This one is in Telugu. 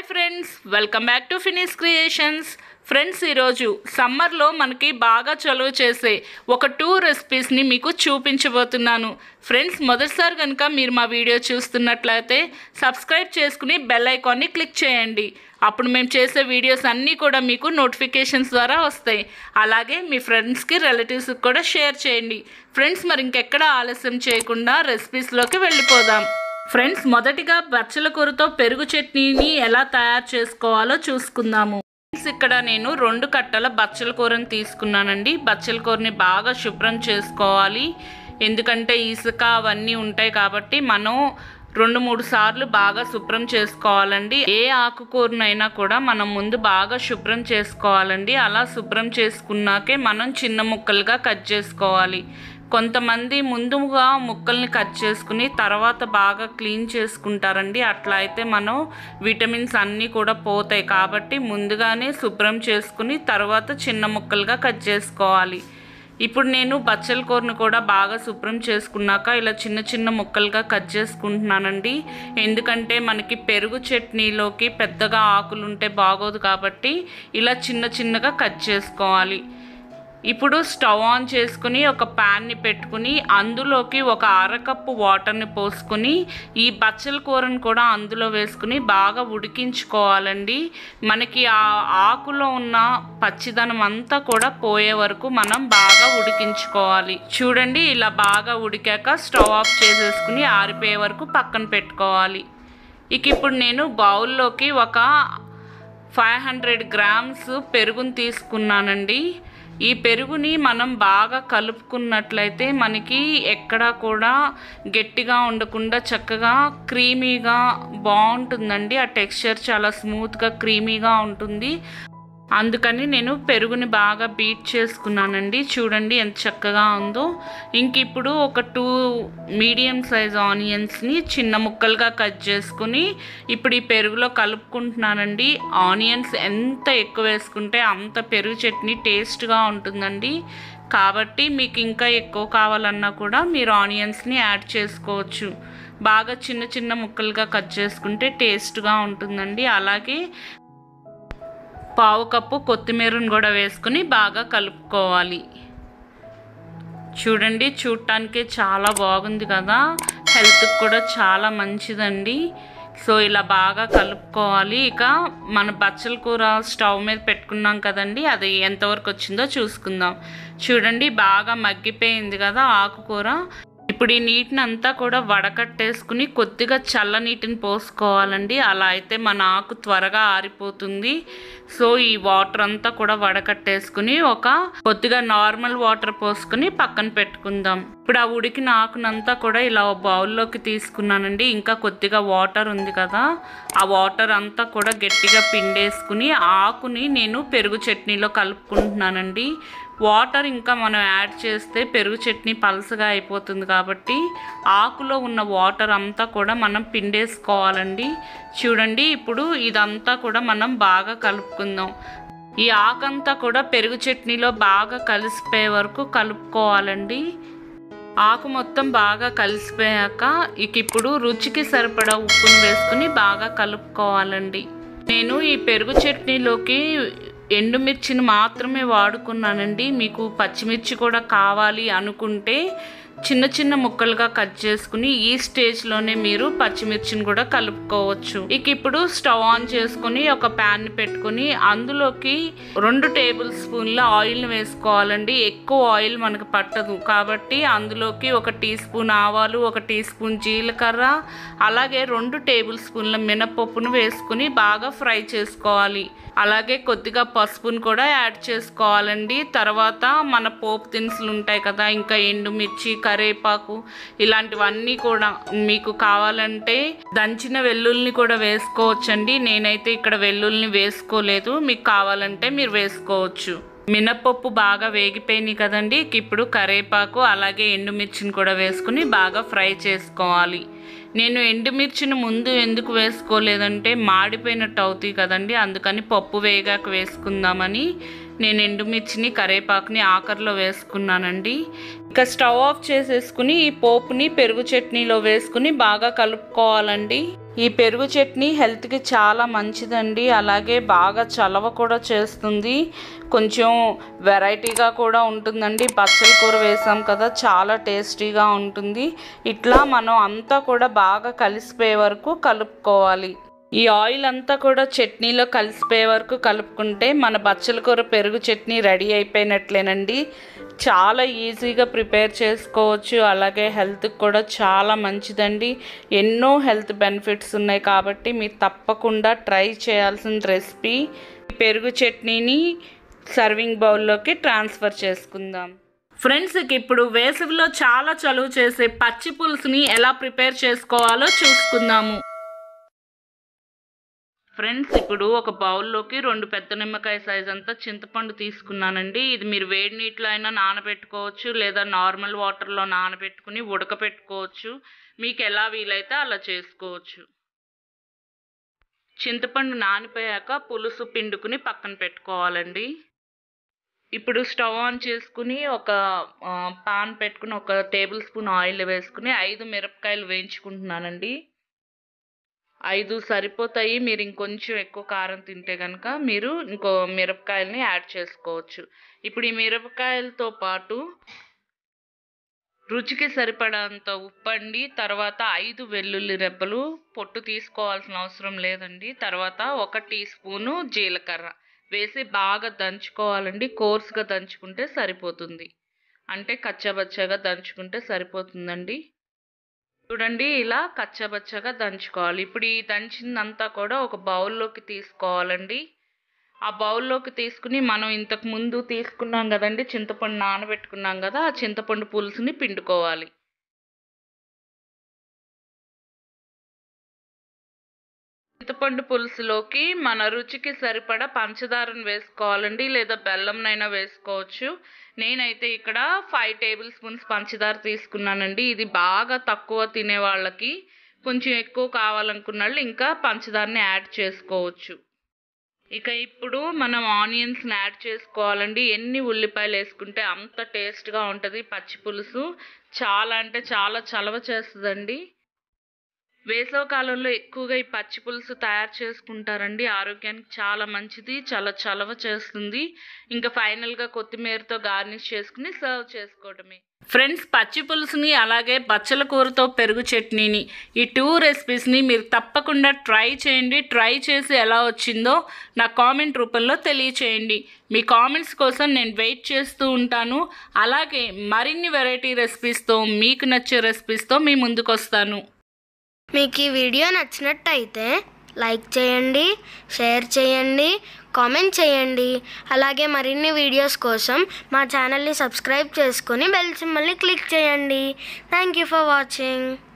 friends welcome back to finish creations friends ఈరోజు సమ్మర్లో మనకి బాగా చలువ చేసే ఒక టూ రెసిపీస్ని మీకు చూపించబోతున్నాను ఫ్రెండ్స్ మొదటిసారి కనుక మీరు మా వీడియో చూస్తున్నట్లయితే సబ్స్క్రైబ్ చేసుకుని బెల్ ఐకాన్ని క్లిక్ చేయండి అప్పుడు మేము చేసే వీడియోస్ అన్నీ కూడా మీకు నోటిఫికేషన్స్ ద్వారా వస్తాయి అలాగే మీ ఫ్రెండ్స్కి రిలేటివ్స్కి కూడా షేర్ చేయండి ఫ్రెండ్స్ మరి ఇంకెక్కడ ఆలస్యం చేయకుండా రెసిపీస్లోకి వెళ్ళిపోదాం ఫ్రెండ్స్ మొదటిగా బచ్చల కూరతో పెరుగు చట్నీని ఎలా తయారు చేసుకోవాలో చూసుకుందాము ఫ్రెండ్స్ ఇక్కడ నేను రెండు కట్టల బచ్చల కూరని తీసుకున్నానండి బచ్చల కూరని బాగా శుభ్రం చేసుకోవాలి ఎందుకంటే ఇసుక అవన్నీ ఉంటాయి కాబట్టి మనం రెండు మూడు సార్లు బాగా శుభ్రం చేసుకోవాలండి ఏ ఆకుకూరనైనా కూడా మనం ముందు బాగా శుభ్రం చేసుకోవాలండి అలా శుభ్రం చేసుకున్నాకే మనం చిన్న ముక్కలుగా కట్ చేసుకోవాలి కొంతమంది ముందుగా ముక్కల్ని కట్ చేసుకుని తర్వాత బాగా క్లీన్ చేసుకుంటారండి అట్లా అయితే మనం విటమిన్స్ అన్నీ కూడా పోతాయి కాబట్టి ముందుగానే శుభ్రం చేసుకుని తర్వాత చిన్న ముక్కలుగా కట్ చేసుకోవాలి ఇప్పుడు నేను బచ్చల కూరను కూడా బాగా శుభ్రం చేసుకున్నాక ఇలా చిన్న చిన్న ముక్కలుగా కట్ చేసుకుంటున్నానండి ఎందుకంటే మనకి పెరుగు చట్నీలోకి పెద్దగా ఆకులు ఉంటే బాగోదు కాబట్టి ఇలా చిన్న చిన్నగా కట్ చేసుకోవాలి ఇప్పుడు స్టవ్ ఆన్ చేసుకుని ఒక ప్యాన్ని పెట్టుకుని అందులోకి ఒక అరకప్పు వాటర్ని పోసుకుని ఈ బచ్చల కూరను కూడా అందులో వేసుకుని బాగా ఉడికించుకోవాలండి మనకి ఆ ఆకులో ఉన్న పచ్చిదనం అంతా కూడా పోయే వరకు మనం బాగా ఉడికించుకోవాలి చూడండి ఇలా బాగా ఉడికాక స్టవ్ ఆఫ్ చేసేసుకుని ఆరిపోయే వరకు పక్కన పెట్టుకోవాలి ఇక ఇప్పుడు నేను బౌల్లోకి ఒక ఫైవ్ హండ్రెడ్ గ్రామ్స్ పెరుగుని తీసుకున్నానండి ఈ పెరుగుని మనం బాగా కలుపుకున్నట్లయితే మనకి ఎక్కడా కూడా గట్టిగా ఉండకుండా చక్కగా క్రీమీగా బాగుంటుందండి ఆ టెక్స్చర్ చాలా స్మూత్గా క్రీమీగా ఉంటుంది అందుకని నేను పెరుగుని బాగా బీట్ చేసుకున్నానండి చూడండి ఎంత చక్కగా ఉందో ఇంక ఇప్పుడు ఒక టూ మీడియం సైజ్ ఆనియన్స్ని చిన్న ముక్కలుగా కట్ చేసుకుని ఇప్పుడు ఈ పెరుగులో కలుపుకుంటున్నానండి ఆనియన్స్ ఎంత ఎక్కువ వేసుకుంటే అంత పెరుగు చట్నీ టేస్ట్గా ఉంటుందండి కాబట్టి మీకు ఇంకా ఎక్కువ కావాలన్నా కూడా మీరు ఆనియన్స్ని యాడ్ చేసుకోవచ్చు బాగా చిన్న చిన్న ముక్కలుగా కట్ చేసుకుంటే టేస్ట్గా ఉంటుందండి అలాగే పావు కప్పు కొత్తిమీరను కూడా వేసుకుని బాగా కలుపుకోవాలి చూడండి చూడటానికి చాలా బాగుంది కదా హెల్త్కి కూడా చాలా మంచిదండి సో ఇలా బాగా కలుపుకోవాలి ఇక మన బచ్చల కూర స్టవ్ మీద పెట్టుకున్నాం కదండి అది ఎంతవరకు వచ్చిందో చూసుకుందాం చూడండి బాగా మగ్గిపోయింది కదా ఆకుకూర ఇప్పుడు ఈ నీటిని అంతా కూడా వడకట్టేసుకుని కొద్దిగా చల్ల నీటిని పోసుకోవాలండి అలా అయితే మన ఆకు త్వరగా ఆరిపోతుంది సో ఈ వాటర్ అంతా కూడా వడకట్టేసుకుని ఒక కొద్దిగా నార్మల్ వాటర్ పోసుకుని పక్కన పెట్టుకుందాం ఇప్పుడు ఆ ఉడికిన ఆకునంతా కూడా ఇలా బౌల్లోకి తీసుకున్నానండి ఇంకా కొద్దిగా వాటర్ ఉంది కదా ఆ వాటర్ అంతా కూడా గట్టిగా పిండేసుకుని ఆకుని నేను పెరుగు చట్నీలో కలుపుకుంటున్నానండి వాటర్ ఇంకా మనం యాడ్ చేస్తే పెరుగు చట్నీ పలసగా అయిపోతుంది కాబట్టి ఆకులో ఉన్న వాటర్ అంతా కూడా మనం పిండేసుకోవాలండి చూడండి ఇప్పుడు ఇదంతా కూడా మనం బాగా కలుపుకుందాం ఈ ఆకంతా కూడా పెరుగు చట్నీలో బాగా కలిసిపోయే వరకు కలుపుకోవాలండి ఆకు మొత్తం బాగా కలిసిపోయాక ఇక ఇప్పుడు రుచికి సరిపడా ఉప్పును వేసుకుని బాగా కలుపుకోవాలండి నేను ఈ పెరుగు చట్నీలోకి ఎండుమిర్చిని మాత్రమే వాడుకున్నానండి మీకు పచ్చిమిర్చి కూడా కావాలి అనుకుంటే చిన్న చిన్న ముక్కలుగా కట్ చేసుకుని ఈ స్టేజ్లోనే మీరు పచ్చిమిర్చిని కూడా కలుపుకోవచ్చు ఇక ఇప్పుడు స్టవ్ ఆన్ చేసుకుని ఒక ప్యాన్ పెట్టుకుని అందులోకి రెండు టేబుల్ స్పూన్ల ఆయిల్ని వేసుకోవాలండి ఎక్కువ ఆయిల్ మనకు పట్టదు కాబట్టి అందులోకి ఒక టీ స్పూన్ ఆవాలు ఒక టీ స్పూన్ జీలకర్ర అలాగే రెండు టేబుల్ స్పూన్ల మినపప్పును వేసుకుని బాగా ఫ్రై చేసుకోవాలి అలాగే కొద్దిగా పసుపును కూడా యాడ్ చేసుకోవాలండి తర్వాత మన పోపు దినుసులు ఉంటాయి కదా ఇంకా ఎండుమిర్చి కరేపాకు ఇలాంటివన్నీ కూడా మీకు కావాలంటే దంచిన వెల్లుల్ని కూడా వేసుకోవచ్చండి నేనైతే ఇక్కడ వెల్లుల్ని వేసుకోలేదు మీకు కావాలంటే మీరు వేసుకోవచ్చు మినపప్పు బాగా వేగిపోయినాయి కదండి ఇప్పుడు కరేపాకు అలాగే ఎండుమిర్చిని కూడా వేసుకుని బాగా ఫ్రై చేసుకోవాలి నేను ఎండుమిర్చిని ముందు ఎందుకు వేసుకోలేదంటే మాడిపోయినట్టు అవుతాయి కదండి అందుకని పప్పు వేగాక వేసుకుందామని నేను ఎండుమిర్చిని కరేపాకుని ఆఖరిలో వేసుకున్నానండి ఇక స్టవ్ ఆఫ్ చేసేసుకుని ఈ పోపుని పెరుగు చట్నీలో వేసుకుని బాగా కలుపుకోవాలండి ఈ పెరుగు చట్నీ హెల్త్కి చాలా మంచిదండి అలాగే బాగా చలవ కూడా చేస్తుంది కొంచెం వెరైటీగా కూడా ఉంటుందండి బచ్చల కూర వేసాం కదా చాలా టేస్టీగా ఉంటుంది ఇట్లా మనం అంతా కూడా బాగా కలిసిపోయే వరకు కలుపుకోవాలి ఈ ఆయిల్ అంతా కూడా చట్నీలో కలిసిపోయే వరకు కలుపుకుంటే మన బచ్చల కూర పెరుగు చట్నీ రెడీ అయిపోయినట్లేనండి చాలా ఈజీగా ప్రిపేర్ చేసుకోవచ్చు అలాగే హెల్త్కి కూడా చాలా మంచిదండి ఎన్నో హెల్త్ బెనిఫిట్స్ ఉన్నాయి కాబట్టి మీరు తప్పకుండా ట్రై చేయాల్సిన రెసిపీ పెరుగు చట్నీని సర్వింగ్ బౌల్లోకి ట్రాన్స్ఫర్ చేసుకుందాం ఫ్రెండ్స్కి ఇప్పుడు వేసవిలో చాలా చలువ చేసే పచ్చి పులుసుని ఎలా ప్రిపేర్ చేసుకోవాలో చూసుకుందాము ఫ్రెండ్స్ ఇప్పుడు ఒక బౌల్లోకి రెండు పెద్ద నిమ్మకాయ సైజ్ అంతా చింతపండు తీసుకున్నానండి ఇది మీరు వేడి నీటిలో అయినా నానబెట్టుకోవచ్చు లేదా నార్మల్ వాటర్లో నానబెట్టుకుని ఉడకపెట్టుకోవచ్చు మీకు ఎలా వీలైతే అలా చేసుకోవచ్చు చింతపండు నానిపోయాక పులుసు పిండుకుని పక్కన పెట్టుకోవాలండి ఇప్పుడు స్టవ్ ఆన్ చేసుకుని ఒక పాన్ పెట్టుకుని ఒక టేబుల్ స్పూన్ ఆయిల్ వేసుకుని ఐదు మిరపకాయలు వేయించుకుంటున్నానండి ఐదు సరిపోతాయి మీరు ఇంకొంచెం ఎక్కువ కారం తింటే కనుక మీరు ఇంకో మిరపకాయలని యాడ్ చేసుకోవచ్చు ఇప్పుడు ఈ మిరపకాయలతో పాటు రుచికి సరిపడంత ఉప్పండి తర్వాత ఐదు వెల్లుల్లి రెబ్బలు పొట్టు తీసుకోవాల్సిన అవసరం లేదండి తర్వాత ఒక టీ స్పూను జీలకర్ర వేసి బాగా దంచుకోవాలండి కోర్స్గా దంచుకుంటే సరిపోతుంది అంటే కచ్చబచ్చగా దంచుకుంటే సరిపోతుందండి చూడండి ఇలా కచ్చబచ్చగా దంచుకోవాలి ఇప్పుడు ఈ దంచిందంతా కూడా ఒక బౌల్లోకి తీసుకోవాలండి ఆ బౌల్లోకి తీసుకుని మనం ఇంతకు ముందు తీసుకున్నాం కదండి చింతపండు నానబెట్టుకున్నాం కదా ఆ చింతపండు పులుసుని పిండుకోవాలి చింతపండు పులుసులోకి మన రుచికి సరిపడా పంచదారను వేసుకోవాలండి లేదా బెల్లంనైనా వేసుకోవచ్చు నేనైతే ఇక్కడ ఫైవ్ టేబుల్ స్పూన్స్ పంచదార తీసుకున్నానండి ఇది బాగా తక్కువ తినే వాళ్ళకి కొంచెం ఎక్కువ కావాలనుకున్న వాళ్ళు ఇంకా పంచదారని యాడ్ చేసుకోవచ్చు ఇక ఇప్పుడు మనం ఆనియన్స్ని యాడ్ చేసుకోవాలండి ఎన్ని ఉల్లిపాయలు వేసుకుంటే అంత టేస్ట్గా ఉంటుంది పచ్చి పులుసు చాలా అంటే చాలా చలవ చేస్తుందండి వేసవ కాలంలో ఎక్కువగా ఈ పచ్చి పులుసు తయారు చేసుకుంటారండి ఆరోగ్యానికి చాలా మంచిది చాలా చలవ చేస్తుంది ఇంకా ఫైనల్గా కొత్తిమీరతో గార్నిష్ చేసుకుని సర్వ్ చేసుకోవడమే ఫ్రెండ్స్ పచ్చి పులుసుని అలాగే బచ్చల కూరతో పెరుగు చట్నీని ఈ టూ రెసిపీస్ని మీరు తప్పకుండా ట్రై చేయండి ట్రై చేసి ఎలా వచ్చిందో నా కామెంట్ రూపంలో తెలియచేయండి మీ కామెంట్స్ కోసం నేను వెయిట్ చేస్తూ ఉంటాను అలాగే మరిన్ని వెరైటీ రెసిపీస్తో మీకు నచ్చే రెసిపీస్తో మీ ముందుకు వస్తాను మీకు ఈ వీడియో నచ్చినట్టయితే లైక్ చేయండి షేర్ చేయండి కామెంట్ చేయండి అలాగే మరిన్ని వీడియోస్ కోసం మా ఛానల్ని సబ్స్క్రైబ్ చేసుకొని బెల్ సింబల్ని క్లిక్ చేయండి థ్యాంక్ యూ ఫర్ వాచింగ్